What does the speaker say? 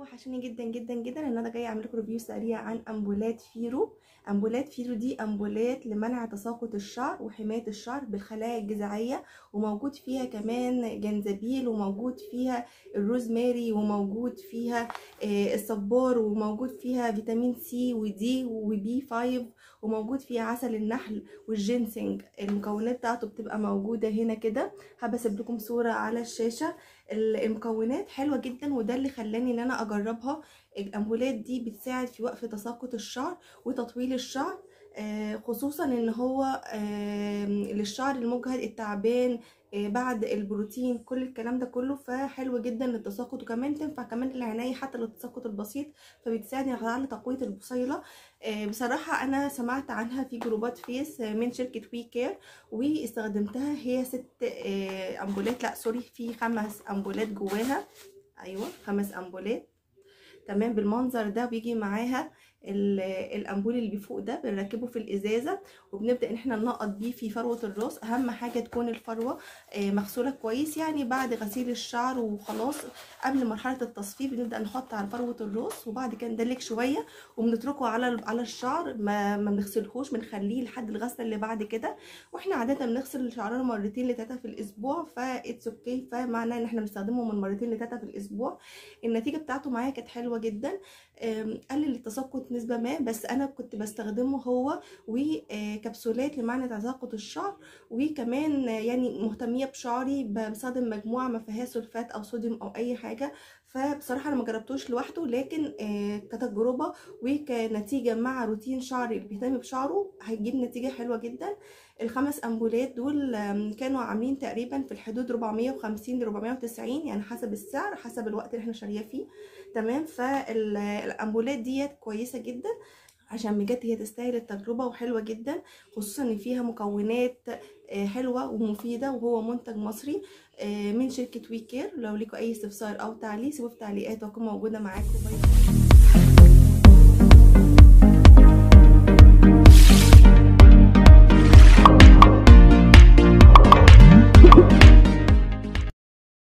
وحشوني جدا جدا جدا ان انا جايه اعمل لكم ريفيو سريع عن امبولات فيرو امبولات فيرو دي امبولات لمنع تساقط الشعر وحمايه الشعر بالخلايا الجذعيه وموجود فيها كمان جنزبيل وموجود فيها الروزماري وموجود فيها آه، الصبار وموجود فيها فيتامين سي ودي وبي 5 وموجود فيها عسل النحل والجينسينج المكونات بتاعته بتبقى موجوده هنا كده هبسيب لكم صوره على الشاشه المكونات حلوه جدا وده اللي خلاني ان انا اجربها الامبولات دي بتساعد في وقف تساقط الشعر وتطويل الشعر آه، خصوصا ان هو آه، للشعر المجهد التعبان آه، بعد البروتين كل الكلام ده كله فحلو جدا للتساقط وكمان تنفع كمان للعناية حتى للتساقط البسيط فبتساعد على تقوية البصيلة بصراحة انا سمعت عنها في جروبات فيس من شركة وي كير واستخدمتها هي ست امبولات لا سوري في خمس امبولات جواها ايوه خمس امبولات تمام بالمنظر ده بيجي معاها الامبول اللي بيفوق ده بنركبه في الازازه وبنبدا ان احنا ننقط بيه في فروه الراس اهم حاجه تكون الفروه مغسوله كويس يعني بعد غسيل الشعر وخلاص قبل مرحله التصفيف بنبدا نحط على فروه الراس وبعد كده ندلك شويه وبنتركه على على الشعر ما ما بنغسلهوش بنخليه لحد الغسله اللي بعد كده واحنا عاده بنغسل شعرنا مرتين لثلاثه في الاسبوع فاتس اوكي فمعناه ان احنا بنستخدمه من مرتين لثلاثه في الاسبوع النتيجه بتاعته معايا كانت حلوه جدا قلل التساقط نسبه ما بس انا كنت بستخدمه هو وكبسولات لمعنى تساقط الشعر وكمان يعني مهتميه بشعري بستخدم مجموعه ما فيهاش سلفات او صوديوم او اي حاجه فبصراحه انا ما جربتوش لوحده لكن كتجربه وكنتيجه مع روتين شعري اللي بيهتم بشعره هيجيب نتيجه حلوه جدا الخمس امبولات دول كانوا عاملين تقريبا في الحدود 450 ل 490 يعني حسب السعر حسب الوقت اللي احنا شاريه فيه تمام فالامبولات ديت كويسه جدا عشان بجد هي تستاهل التجربة وحلوة جدا خصوصا ان فيها مكونات حلوة ومفيدة وهو منتج مصري من شركة ويكير لو لكم اي استفسار او تعليق سيبوا في تعليقات واكون موجودة معاكم باي باي